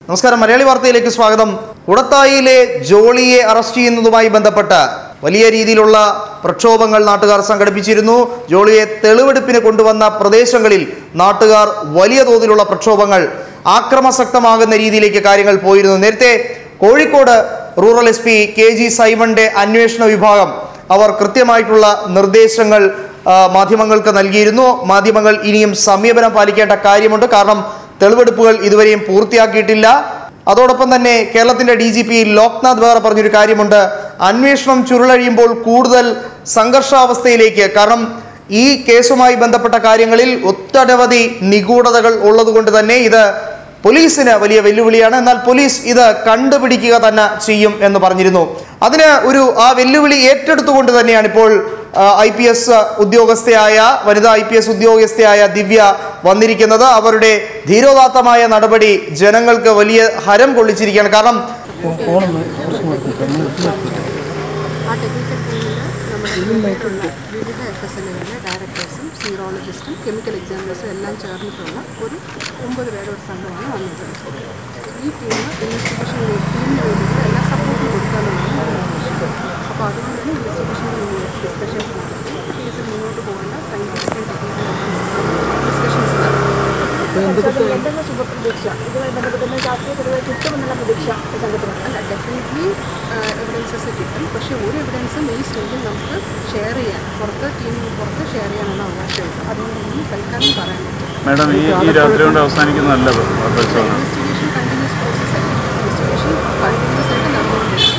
നമസ്കാരം മലയാളി വാർത്തയിലേക്ക് സ്വാഗതം ഉടത്തായിയിലെ ജോളിയെ അറസ്റ്റ് ചെയ്യുന്നതുമായി ബന്ധപ്പെട്ട് വലിയ രീതിയിലുള്ള പ്രക്ഷോഭങ്ങൾ നാട്ടുകാർ സംഘടിപ്പിച്ചിരുന്നു ജോളിയെ തെളിവെടുപ്പിന് കൊണ്ടുവന്ന പ്രദേശങ്ങളിൽ നാട്ടുകാർ വലിയ തോതിലുള്ള പ്രക്ഷോഭങ്ങൾ ആക്രമസക്തമാകുന്ന രീതിയിലേക്ക് കാര്യങ്ങൾ പോയിരുന്നു നേരത്തെ Kozhikode rural S P K G സൈമന്റെ അന്വേഷണ വിഭാഗം അവർ കൃത്യമായിട്ടുള്ള നിർദ്ദേശങ്ങൾ ആ, മാധ്യമങ്ങൾക്ക് നൽകിയിരുന്നു മാധ്യമങ്ങൾ ഇനിയും സമീപനം പാലിക്കേണ്ട കാര്യമുണ്ട് കാരണം തെളിവെടുപ്പുകൾ ഇതുവരെയും പൂർത്തിയാക്കിയിട്ടില്ല അതോടൊപ്പം തന്നെ കേരളത്തിന്റെ D G P Loknath Behera പറഞ്ഞൊരു കാര്യമുണ്ട് അന്വേഷണം ചുരുളഴിയുമ്പോൾ കൂടുതൽ സംഘർഷാവസ്ഥയിലേക്ക് കാരണം ഈ കേസുമായി ബന്ധപ്പെട്ട കാര്യങ്ങളിൽ ഒട്ടനവധി നിഗൂഢതകൾ ഉള്ളതുകൊണ്ട് തന്നെ ഇത് പോലീസിന് വലിയ വെല്ലുവിളിയാണ് എന്നാൽ പോലീസ് ഇത് കണ്ടുപിടിക്കുക തന്നെ ചെയ്യും എന്ന് പറഞ്ഞിരുന്നു അതിന് ഒരു ആ വെല്ലുവിളി ഏറ്റെടുത്തുകൊണ്ട് തന്നെയാണ് ഇപ്പോൾ ഐ പി എസ് ഉദ്യോഗസ്ഥയായ വനിതാ ഐ പി എസ് ഉദ്യോഗസ്ഥയായ ദിവ്യ വന്നിരിക്കുന്നത് അവരുടെ ധീരോദാത്തമായ നടപടി ജനങ്ങൾക്ക് വലിയ ഹരം കൊള്ളിച്ചിരിക്കുകയാണ് കാരണം ആ ടെക്നിക്കൽ ടീമിൽ നമ്മുടെ ഇതിലുള്ള വിവിധ എഫ് എസ് എല്ലുകളിലെ ഡയറക്ടേഴ്സും സീറോളജിസ്റ്റും കെമിക്കൽ എക്സാമിനേഴ്സും എല്ലാം ചേർന്നിട്ടുള്ള ഒരു ഒമ്പത് പേരുടെ ഒരു സംഘമാണ് വന്നിട്ടുള്ളത് ഈ ടീം ഇൻവെസ്റ്റിഗേഷൻ ടീമിന് വേണ്ടിയിട്ട് എല്ലാ സപ്പോർട്ടും കൊടുക്കാമെന്നാണ് അപ്പോൾ അതുകൊണ്ടാണ് ഇൻവെസ്റ്റിഗേഷൻ ഡിസ്കഷൻസ് നടത്തി കേസിൽ മുന്നോട്ട് പോകേണ്ട സയൻറ്റിഫിക് ആൻഡ് ടെക്നിക്കൽ ഡിസ്കഷൻസ് നടത്തി എന്തെങ്കിലും ശുഭപ്രതീക്ഷ ഇതുമായി ബന്ധപ്പെട്ട് ശാസ്ത്രീയ തെളിവ് കിട്ടുമെന്നുള്ള പ്രതീക്ഷ ഈ സംഘത്തിന് അല്ല ഡെഫിനറ്റ്ലി എവിഡൻസസ് കിട്ടും പക്ഷേ ഒരു എവിഡൻസും ഈ സ്റ്റേജിൽ നമുക്ക് ഷെയർ ചെയ്യാൻ പുറത്ത് ടീമിന് പുറത്ത് ഷെയർ ചെയ്യാനുള്ള അവകാശമുണ്ട് അതുകൊണ്ട് ഒന്നും തൽക്കാലം പറയാൻ പറ്റില്ല മാഡം ഈ ഈ രാത്രി കൊണ്ട് അവസാനിക്കുന്നതല്ല പരിശോധന ഇൻവെസ്റ്റിഗേഷൻ കണ്ടിന്യൂസ് പ്രോസസ് അല്ല ഇൻവെസ്റ്റിഗേഷൻ കണ്ടിന്യൂസ് ആയിട്ട് നടന്നുകൊണ്ടിരിക്കും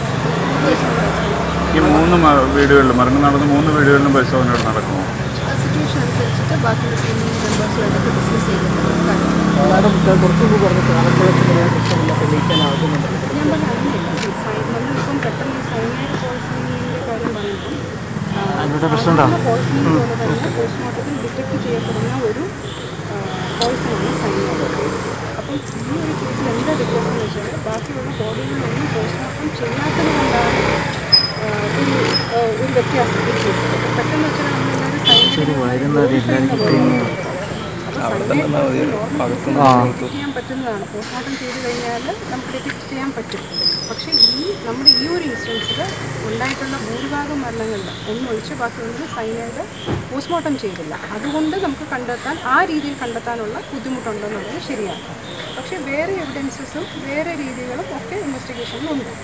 ഈ മൂന്ന് മ- വീടുകളിലും മരണം നടന്ന മൂന്ന് വീടുകളിലും പരിശോധനകൾ നടക്കുമോ സിറ്റുവേഷൻ അനുസരിച്ചിട്ട് ബാക്കിയുള്ള ടീം മെമ്പേഴ്സുമായിട്ടൊക്കെ ഡിസ്കസ് ചെയ്തിട്ട് കാര്യം മാഡം കുറച്ച് മുമ്പ് പറഞ്ഞു ആലപ്പുഴ പ്രശ്നമില്ല തെളിയിക്കാനാകുന്നുണ്ട് ഞാൻ പറഞ്ഞില്ല നമ്മളിപ്പം പെട്ടെന്ന് സൈനൈഡ് പോയിസണിങ്ങിൻ്റെ കാര്യം പറയുമ്പോൾ പോയിസണിങ് പോലെ തന്നെ പോസ്റ്റ്മോർട്ടത്തിൽ ഡിറ്റക്ട് ചെയ്യപ്പെടുന്ന ഒരു പോയിസണാണ് സൈനൈഡ് അപ്പം ഈ ഒരു കേസിൽ എന്താ വ്യത്യാസം എന്ന് വെച്ചാൽ ബാക്കിയുള്ള ബോഡികളിലൊന്നും പോസ്റ്റ്മോർട്ടം ചെയ്യാത്തത് കൊണ്ടാണ് ആ, ഒരു ആ, ഒരു വ്യത്യാസം ഈ കേസിൽ പെട്ടെന്ന് വെച്ചാൽ നമ്മളെല്ലാവരും സൈനൈഡ് ചെയ്യാൻ പറ്റുന്നതാണ് പോസ്റ്റ്മോർട്ടം ചെയ്ത് കഴിഞ്ഞാൽ നമുക്ക് ഡിറ്റക്ട് ചെയ്യാൻ പറ്റും പക്ഷേ ഈ നമ്മുടെ ഈ ഒരു ഇൻസ്റ്റൻസിൽ ഉണ്ടായിട്ടുള്ള ഭൂരിഭാഗം മരണങ്ങളിൽ ഒന്നൊഴിച്ച് ബാക്കിയൊന്നും സൈനൈഡ് പോസ്റ്റ്മോർട്ടം ചെയ്തില്ല അതുകൊണ്ട് നമുക്ക് കണ്ടെത്താൻ ആ രീതിയിൽ കണ്ടെത്താനുള്ള ബുദ്ധിമുട്ടുണ്ടെന്നുള്ളത് ശരിയാണ് പക്ഷേ വേറെ എവിഡൻസസും വേറെ രീതികളും ഒക്കെ ഇൻവെസ്റ്റിഗേഷനിലുണ്ട്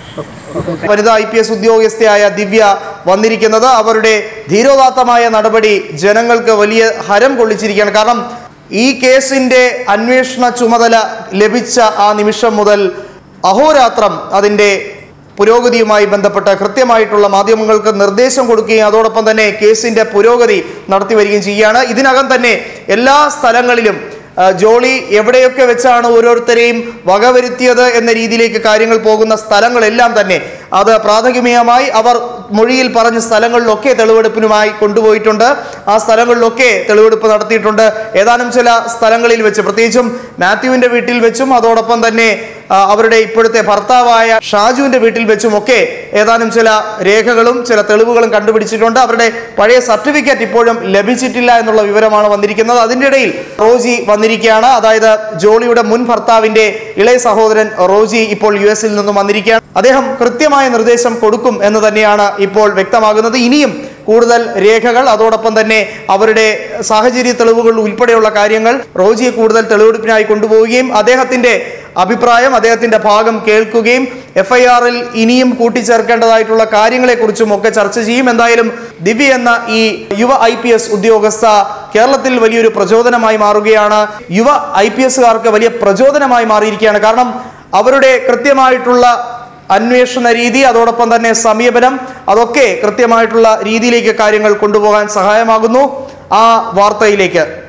വനിതാ ഐ പി എസ് ഉദ്യോഗസ്ഥയായ ദിവ്യ വന്നിരിക്കുന്നത് അവരുടെ ധീരോദാത്തമായ നടപടി ജനങ്ങൾക്ക് വലിയ ഹരം കൊള്ളിച്ചിരിക്കുകയാണ് കാരണം ഈ കേസിന്റെ അന്വേഷണ ചുമതല ലഭിച്ച ആ നിമിഷം മുതൽ അഹോരാത്രം അതിന്റെ പുരോഗതിയുമായി ബന്ധപ്പെട്ട് കൃത്യമായിട്ടുള്ള മാധ്യമങ്ങൾക്ക് നിർദ്ദേശം കൊടുക്കുകയും അതോടൊപ്പം തന്നെ കേസിന്റെ പുരോഗതി നടത്തി വരികയും ചെയ്യുകയാണ് ഇതിനകം തന്നെ എല്ലാ സ്ഥലങ്ങളിലും ആ, ജോളി എവിടെയൊക്കെ വെച്ചാണ് ഓരോരുത്തരെയും വകവരുത്തിയത് എന്ന രീതിയിലേക്ക് കാര്യങ്ങൾ പോകുന്ന സ്ഥലങ്ങളെല്ലാം തന്നെ അത് പ്രാഥമികമായി അവർ മൊഴിയിൽ പറഞ്ഞ സ്ഥലങ്ങളിലൊക്കെ തെളിവെടുപ്പിനുമായി കൊണ്ടുപോയിട്ടുണ്ട് ആ സ്ഥലങ്ങളിലൊക്കെ തെളിവെടുപ്പ് നടത്തിയിട്ടുണ്ട് ഏതാനും ചില സ്ഥലങ്ങളിൽ വെച്ച് പ്രത്യേകിച്ചും മാത്യുവിന്റെ വീട്ടിൽ വെച്ചും അതോടൊപ്പം തന്നെ ആ, അവരുടെ ഇപ്പോഴത്തെ ഭർത്താവായ ഷാജുവിന്റെ വീട്ടിൽ വെച്ചും ഒക്കെ ഏതാനും ചില രേഖകളും ചില തെളിവുകളും കണ്ടുപിടിച്ചിട്ടുണ്ട് അവരുടെ പഴയ സർട്ടിഫിക്കറ്റ് ഇപ്പോഴും ലഭിച്ചിട്ടില്ല എന്നുള്ള വിവരമാണ് വന്നിരിക്കുന്നത് അതിൻ്റെ ഇടയിൽ റോജി വന്നിരിക്കുകയാണ് അതായത് ജോളിയുടെ മുൻ ഭർത്താവിന്റെ ഇളയ സഹോദരൻ റോജി ഇപ്പോൾ യു എസിൽ നിന്നും വന്നിരിക്കുകയാണ് അദ്ദേഹം കൃത്യമായ നിർദ്ദേശം കൊടുക്കും എന്ന് തന്നെയാണ് ഇപ്പോൾ വ്യക്തമാകുന്നത് ഇനിയും കൂടുതൽ രേഖകൾ അതോടൊപ്പം തന്നെ അവരുടെ സാഹചര്യ തെളിവുകൾ ഉൾപ്പെടെയുള്ള കാര്യങ്ങൾ റോജിയെ കൂടുതൽ തെളിവെടുപ്പിനായി കൊണ്ടുപോവുകയും അദ്ദേഹത്തിന്റെ അഭിപ്രായം അദ്ദേഹത്തിന്റെ ഭാഗം കേൾക്കുകയും എഫ് ഐ ആറിൽ ഇനിയും കൂട്ടിച്ചേർക്കേണ്ടതായിട്ടുള്ള കാര്യങ്ങളെക്കുറിച്ചും ഒക്കെ ചർച്ച ചെയ്യും എന്തായാലും ദിവ്യ എന്ന ഈ യുവ ഐ പി എസ് ഉദ്യോഗസ്ഥ കേരളത്തിൽ വലിയൊരു പ്രചോദനമായി മാറുകയാണ് യുവ ഐ പി എസുകാർക്ക് വലിയ പ്രചോദനമായി മാറിയിരിക്കുകയാണ് കാരണം അവരുടെ കൃത്യമായിട്ടുള്ള അന്വേഷണ രീതി അതോടൊപ്പം തന്നെ സമീപനം അതൊക്കെ കൃത്യമായിട്ടുള്ള രീതിയിലേക്ക് കാര്യങ്ങൾ കൊണ്ടുപോകാൻ സഹായമാകുന്നു ആ വാർത്തയിലേക്ക്